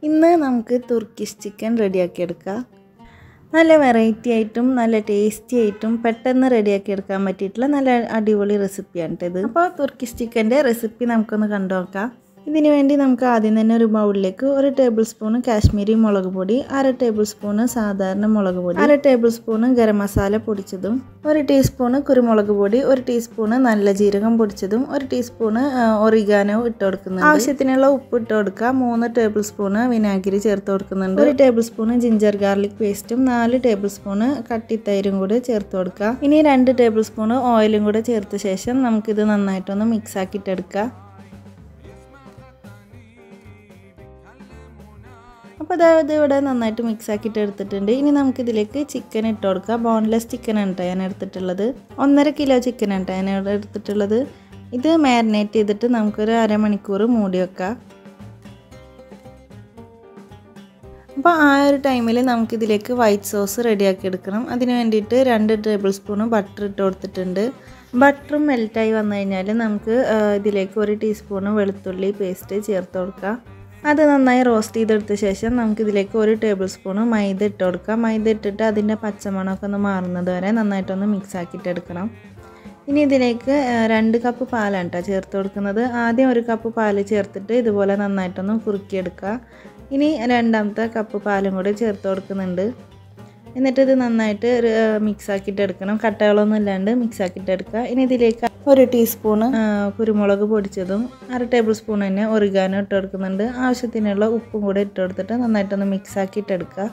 ഇന്ന് നമുക്ക് Turkish chicken റെഡിയാക്കി എടുക്കാം നല്ല വെറൈറ്റി ആയിട്ടും നല്ല ടേസ്റ്റി ആയിട്ടും പെട്ടെന്ന് റെഡിയാക്കി എടുക്കാൻ പറ്റിയിട്ടുള്ള നല്ല അടിപൊളി റെസിപ്പിയാണ് ഇത് അപ്പോൾ തുർക്കിഷ് ചിക്കൻ്റെ റെസിപ്പി നമുക്കൊന്ന് കണ്ടു നോക്കാം ഇതിനു വേണ്ടി നമുക്ക് ആദ്യം തന്നെ ഒരു ബൗളിലേക്ക് ഒരു ടേബിൾ സ്പൂണ് കാശ്മീരി മുളക് പൊടി അര ടേബിൾ സ്പൂണ് സാധാരണ മുളക് പൊടി അര ടേബിൾ സ്പൂണ് ഗരം മസാല പൊടിച്ചതും ഒരു ടീസ്പൂണ് കുരുമുളക് പൊടി ഒരു ടീസ്പൂണ് നല്ല ജീരകം പൊടിച്ചതും ഒരു ടീസ്പൂണ് ഒറിഗാനോ ഇട്ട് കൊടുക്കുന്നുണ്ട് ആവശ്യത്തിനുള്ള ഉപ്പ് ഇട്ട് കൊടുക്കുക മൂന്ന് ടേബിൾ സ്പൂണ് വിനാഗിരി ചേർത്ത് കൊടുക്കുന്നുണ്ട് ഒരു ടേബിൾ സ്പൂണ് ജിഞ്ചർ ഗാർലിക് പേസ്റ്റും നാല് ടേബിൾ സ്പൂണ് കട്ടിത്തൈരും കൂടി ചേർത്ത് കൊടുക്കുക ഇനി രണ്ട് ടേബിൾ സ്പൂണ് ഓയിലും കൂടെ ചേർത്ത ശേഷം നമുക്കിത് നന്നായിട്ടൊന്ന് മിക്സ് ആക്കിയിട്ടെടുക്കുക അപ്പോൾ അതായത് ഇവിടെ നന്നായിട്ട് മിക്സ് ആക്കിയിട്ട് എടുത്തിട്ടുണ്ട് ഇനി നമുക്കിതിലേക്ക് ചിക്കൻ ഇട്ട് കൊടുക്കാം ബോൺലെസ് ചിക്കൻ ആണ് കേട്ടോ ഞാൻ എടുത്തിട്ടുള്ളത് ഒന്നര കിലോ ചിക്കൻ ആണ് കേട്ടോ ഞാൻ ഇവിടെ എടുത്തിട്ടുള്ളത് ഇത് മാരിനേറ്റ് ചെയ്തിട്ട് നമുക്കൊരു അരമണിക്കൂർ മൂടി വെക്കാം അപ്പോൾ ആ ഒരു ടൈമിൽ നമുക്കിതിലേക്ക് വൈറ്റ് സോസ് റെഡിയാക്കി എടുക്കണം അതിന് വേണ്ടിയിട്ട് രണ്ട് ടേബിൾ സ്പൂണ് ബട്ടർ ഇട്ട് കൊടുത്തിട്ടുണ്ട് ബട്ടറും മെൽറ്റായി വന്നു കഴിഞ്ഞാൽ നമുക്ക് ഇതിലേക്ക് ഒരു ടീസ്പൂണ് വെളുത്തുള്ളി പേസ്റ്റ് ചേർത്ത് കൊടുക്കാം അത് നന്നായി റോസ്റ്റ് ചെയ്തെടുത്ത ശേഷം നമുക്കിതിലേക്ക് ഒരു ടേബിൾ സ്പൂണ് മൈദ ഇട്ട് കൊടുക്കാം മൈദ ഇട്ടിട്ട് അതിൻ്റെ പച്ചമണമൊക്കെ ഒന്ന് മാറുന്നത് വരെ നന്നായിട്ടൊന്ന് മിക്സ് ആക്കിയിട്ട് എടുക്കണം ഇനി ഇതിലേക്ക് രണ്ട് കപ്പ് പാലാണ് കേട്ടോ ചേർത്ത് കൊടുക്കുന്നത് ആദ്യം ഒരു കപ്പ് പാല് ചേർത്തിട്ട് ഇതുപോലെ നന്നായിട്ടൊന്ന് കുറുക്കിയെടുക്കുക ഇനി രണ്ടാമത്തെ കപ്പ് പാലും കൂടി ചേർത്ത് കൊടുക്കുന്നുണ്ട് എന്നിട്ട് ഇത് നന്നായിട്ട് മിക്സ് ആക്കിയിട്ട് എടുക്കണം കട്ടകളൊന്നും ഇല്ലാണ്ട് മിക്സ് ആക്കിയിട്ട് എടുക്കുക ഇനി ഇതിലേക്ക് ഒരു ടീസ്പൂണ് കുരുമുളക് പൊടിച്ചതും അര ടേബിൾ സ്പൂൺ തന്നെ ഒറിഗാനോ ഇട്ട് കൊടുക്കുന്നുണ്ട് ആവശ്യത്തിനുള്ള ഉപ്പും കൂടെ ഇട്ട് കൊടുത്തിട്ട് നന്നായിട്ടൊന്ന് മിക്സ് ആക്കിയിട്ട് എടുക്കുക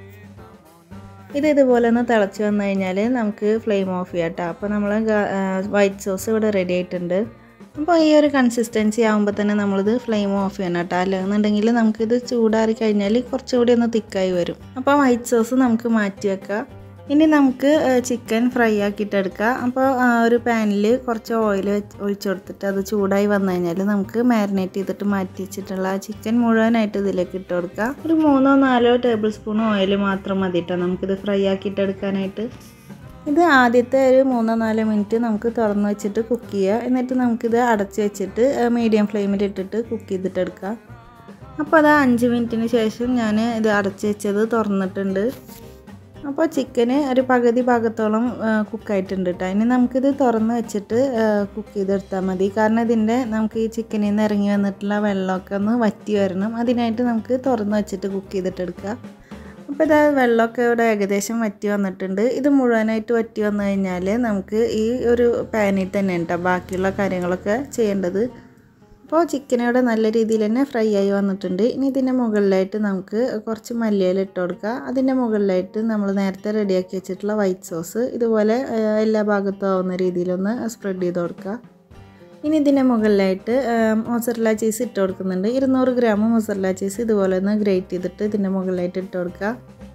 ഇത് ഇതുപോലെ ഒന്ന് തിളച്ച് വന്നു കഴിഞ്ഞാൽ നമുക്ക് ഫ്ലെയിം ഓഫ് ചെയ്യാം കേട്ടോ അപ്പോൾ നമ്മൾ വൈറ്റ് സോസ് ഇവിടെ റെഡി ആയിട്ടുണ്ട് അപ്പോൾ ഈ ഒരു കൺസിസ്റ്റൻസി ആകുമ്പോൾ തന്നെ നമ്മളിത് ഫ്ലെയിം ഓഫ് ചെയ്യണം കേട്ടോ അല്ലെന്നുണ്ടെങ്കിൽ നമുക്കിത് ചൂടാറി കഴിഞ്ഞാൽ കുറച്ചുകൂടി ഒന്ന് തിക്കായി വരും അപ്പോൾ വൈറ്റ് സോസ് നമുക്ക് മാറ്റി വെക്കാം ഇനി നമുക്ക് ചിക്കൻ ഫ്രൈ ആക്കിയിട്ട് എടുക്കാം അപ്പോൾ ഒരു പാനിൽ കുറച്ച് ഓയിൽ ഒഴിച്ചു കൊടുത്തിട്ട് അത് ചൂടായി വന്നു കഴിഞ്ഞാൽ നമുക്ക് മാരിനേറ്റ് ചെയ്തിട്ട് മാറ്റി വെച്ചിട്ടുള്ള ആ ചിക്കൻ മുഴുവനായിട്ട് ഇതിലേക്ക് ഇട്ട് കൊടുക്കുക ഒരു മൂന്നോ നാലോ ടേബിൾ സ്പൂൺ ഓയിൽ മാത്രം മതി കേട്ടോ നമുക്കിത് ഫ്രൈ ആക്കിയിട്ട് എടുക്കാനായിട്ട് ഇത് ആദ്യത്തെ ഒരു മൂന്നോ നാലോ മിനിറ്റ് നമുക്ക് തുറന്ന് വെച്ചിട്ട് കുക്ക് ചെയ്യുക എന്നിട്ട് നമുക്കിത് അടച്ച് വെച്ചിട്ട് മീഡിയം ഫ്ലെയിമിൽ ഇട്ടിട്ട് കുക്ക് ചെയ്തിട്ട് എടുക്കാം അപ്പോൾ അത് അഞ്ച് മിനിറ്റിന് ശേഷം ഞാൻ ഇത് അടച്ച് വെച്ചത് തുറന്നിട്ടുണ്ട് അപ്പോൾ ചിക്കന് ഒരു പകുതി ഭാഗത്തോളം കുക്കായിട്ടുണ്ട് കേട്ടോ ഇനി നമുക്കിത് തുറന്ന് വെച്ചിട്ട് കുക്ക് ചെയ്തെടുത്താൽ മതി കാരണം ഇതിൻ്റെ നമുക്ക് ഈ ചിക്കനിൽ നിന്ന് ഇറങ്ങി വന്നിട്ടുള്ള വെള്ളമൊക്കെ ഒന്ന് വറ്റി വരണം അതിനായിട്ട് നമുക്ക് തുറന്ന് വെച്ചിട്ട് കുക്ക് ചെയ്തിട്ടെടുക്കുക അപ്പോൾ ഇത് വെള്ളമൊക്കെ ഇവിടെ ഏകദേശം വറ്റി വന്നിട്ടുണ്ട് ഇത് മുഴുവനായിട്ട് വറ്റി വന്നു കഴിഞ്ഞാൽ നമുക്ക് ഈ ഒരു പാനിൽ തന്നെ കേട്ടോ ബാക്കിയുള്ള കാര്യങ്ങളൊക്കെ ചെയ്യേണ്ടത് അപ്പോൾ ചിക്കൻ ഇവിടെ നല്ല രീതിയിൽ തന്നെ ഫ്രൈ ആയി വന്നിട്ടുണ്ട് ഇനി ഇതിൻ്റെ മുകളിലായിട്ട് നമുക്ക് കുറച്ച് മല്ലിയില ഇട്ട് കൊടുക്കുക അതിൻ്റെ മുകളിലായിട്ട് നമ്മൾ നേരത്തെ റെഡിയാക്കി വെച്ചിട്ടുള്ള വൈറ്റ് സോസ് ഇതുപോലെ എല്ലാ ഭാഗത്തും ആവുന്ന രീതിയിലൊന്ന് സ്പ്രെഡ് ചെയ്ത് കൊടുക്കുക ഇനി ഇതിൻ്റെ മുകളിലായിട്ട് മൊസറല ചീസ് ഇട്ട് കൊടുക്കുന്നുണ്ട് ഇരുന്നൂറ് ഗ്രാം മൊസറല ചീസ് ഇതുപോലെ ഒന്ന് ഗ്രേറ്റ് ചെയ്തിട്ട് ഇതിൻ്റെ മുകളിലായിട്ട് ഇട്ട് കൊടുക്കുക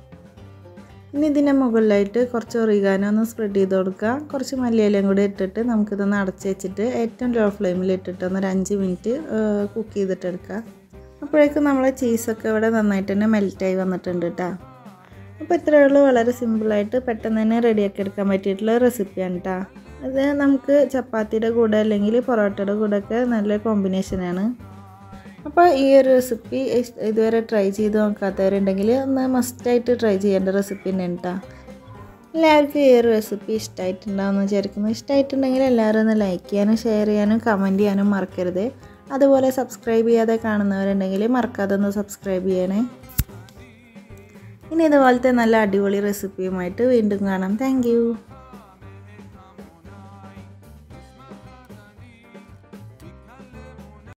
ഇനി ഇതിൻ്റെ മുകളിലായിട്ട് കുറച്ച് ഒറിഗാനോ ഒന്ന് സ്പ്രെഡ് ചെയ്ത് കൊടുക്കുക കുറച്ച് മല്ലിയിലയും കൂടി ഇട്ടിട്ട് നമുക്കിതൊന്ന് അടച്ച് വെച്ചിട്ട് ഏറ്റവും ലോ ഫ്ലെയിമിൽ ഇട്ടിട്ട് ഒന്ന് ഒരു അഞ്ച് മിനിറ്റ് കുക്ക് ചെയ്തിട്ടെടുക്കുക അപ്പോഴേക്കും നമ്മൾ ചീസൊക്കെ ഇവിടെ നന്നായിട്ട് തന്നെ മെൽറ്റായി വന്നിട്ടുണ്ട് കേട്ടോ അപ്പോൾ ഇത്രയേ ഉള്ളൂ വളരെ സിമ്പിളായിട്ട് പെട്ടെന്ന് തന്നെ റെഡിയാക്കി എടുക്കാൻ പറ്റിയിട്ടുള്ള റെസിപ്പിയാണ് കേട്ടോ അത് നമുക്ക് ചപ്പാത്തിയുടെ കൂടെ അല്ലെങ്കിൽ പൊറോട്ടയുടെ കൂടെ ഒക്കെ നല്ല കോമ്പിനേഷനാണ് അപ്പോൾ ഈ ഒരു റെസിപ്പി ഇതുവരെ ട്രൈ ചെയ്ത് നോക്കാത്തവരുണ്ടെങ്കിൽ ഒന്ന് മസ്റ്റായിട്ട് ട്രൈ ചെയ്യേണ്ട റെസിപ്പി തന്നെ കേട്ടോ എല്ലാവർക്കും ഈ ഒരു റെസിപ്പി ഇഷ്ടമായിട്ടുണ്ടാവുമെന്ന് വിചാരിക്കുന്നു ഇഷ്ടമായിട്ടുണ്ടെങ്കിൽ എല്ലാവരും ഒന്ന് ലൈക്ക് ചെയ്യാനും ഷെയർ ചെയ്യാനും കമൻറ്റ് ചെയ്യാനും മറക്കരുത് അതുപോലെ സബ്സ്ക്രൈബ് ചെയ്യാതെ കാണുന്നവരുണ്ടെങ്കിൽ മറക്കാതെ ഒന്ന് സബ്സ്ക്രൈബ് ചെയ്യണേ ഇനി ഇതുപോലത്തെ നല്ല അടിപൊളി റെസിപ്പിയുമായിട്ട് വീണ്ടും കാണാം താങ്ക്